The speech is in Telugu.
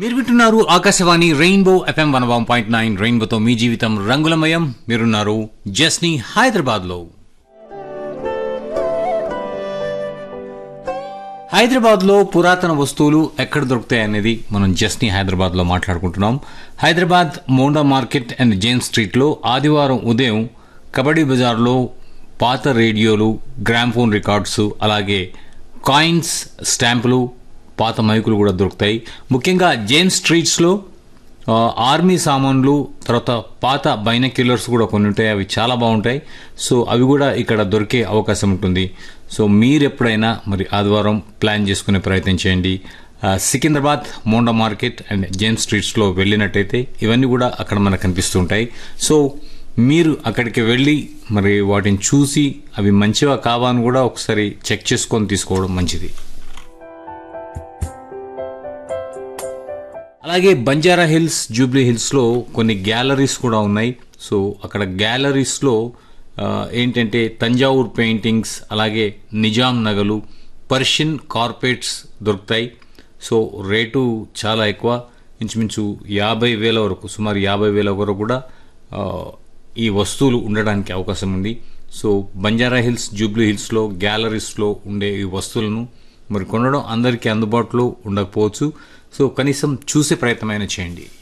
మీరు వింటున్నారు Akashvani rainbow FM one one point nine రెయిన్బోతో మీ జీవితం రంగులమయం మీరున్నారు జస్ని హైదరాబాద్ లో హైదరాబాద్ లో పురాతన వస్తువులు ఎక్కడ దొరుకుతాయి అనేది మనం జస్ని హైదరాబాద్ లో మాట్లాడుకుంటున్నాం Hyderabad Monda market and James street లో ఆదివారం ఉదయం కబడ్డీ బజార్లో పాత రేడియోలు గ్రామ్ఫోన్ రికార్డ్స్ అలాగే కాయిన్స్ స్టాంపులు పాత మైకులు కూడా దొరుకుతాయి ముఖ్యంగా జేమ్స్ స్ట్రీట్స్లో ఆ, ఆర్మీ సామాన్లు తర్వాత పాత బైనక్యులర్స్ కూడా కొన్ని ఉంటాయి అవి చాలా బాగుంటాయి సో అవి కూడా ఇక్కడ దొరికే అవకాశం ఉంటుంది సో మీరు ఎప్పుడైనా మరి ఆదివారం ప్లాన్ చేసుకునే ప్రయత్నం చేయండి ఆ, Secunderabad Monda market and James స్ట్రీట్స్లో వెళ్ళినట్టయితే ఇవన్నీ కూడా అక్కడ మనకు కనిపిస్తుంటాయి సో మీరు అక్కడికి వెళ్ళి మరి వాటిని చూసి అవి మంచివా కావా అని కూడా ఒకసారి చెక్ చేసుకొని తీసుకోవడం మంచిది అలాగే బంజారా హిల్స్ జూబ్లీ హిల్స్లో కొన్ని గ్యాలరీస్ కూడా ఉన్నాయి సో అక్కడ గ్యాలరీస్లో ఆ, ఏంటంటే తంజావూర్ పెయింటింగ్స్ అలాగే నిజాం నగలు పర్షియన్ కార్పెట్స్ దొరుకుతాయి సో రేటు చాలా ఎక్కువ ఇంచుమించు యాభై వేల వరకు సుమారు యాభై వేల వరకు కూడా ఆ, ఈ వస్తువులు ఉండడానికి అవకాశం ఉంది సో బంజారా హిల్స్ జూబ్లీ హిల్స్లో గ్యాలరీస్లో ఉండే ఈ వస్తువులను మరి కొనడం అందరికీ అందుబాటులో ఉండకపోవచ్చు సో కనీసం చూసే ప్రయత్నమైనా చేయండి